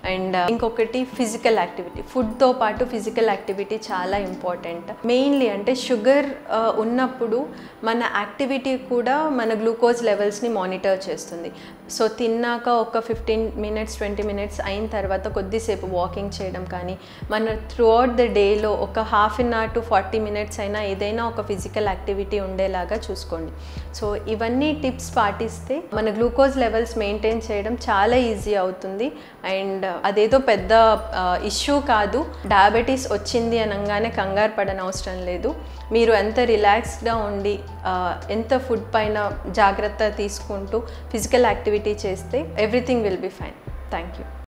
and ఇంకొకటి physical activity ఫుడ్తో పాటు ఫిజికల్ యాక్టివిటీ చాలా ఇంపార్టెంట్ మెయిన్లీ అంటే షుగర్ ఉన్నప్పుడు మన యాక్టివిటీ కూడా మన గ్లూకోజ్ లెవెల్స్ని మానిటర్ చేస్తుంది సో తిన్నాక ఒక ఫిఫ్టీన్ మినిట్స్ ట్వంటీ మినిట్స్ అయిన తర్వాత కొద్దిసేపు వాకింగ్ చేయడం కానీ మన త్రూ అవుట్ ద డేలో ఒక half an hour to forty minutes అయినా ఏదైనా ఒక ఫిజికల్ యాక్టివిటీ ఉండేలాగా చూసుకోండి సో ఇవన్నీ టిప్స్ పాటిస్తే మన గ్లూకోజ్ లెవెల్స్ మెయింటైన్ చేయడం చాలా ఈజీ అవుతుంది అండ్ అదేదో పెద్ద ఇష్యూ కాదు డయాబెటీస్ వచ్చింది అనగానే కంగారు పడనవసరం లేదు మీరు ఎంత రిలాక్స్డ్గా ఉండి ఆ, ఎంత ఫుడ్ పైన జాగ్రత్త తీసుకుంటూ ఫిజికల్ యాక్టివిటీ చేస్తే everything will be fine thank you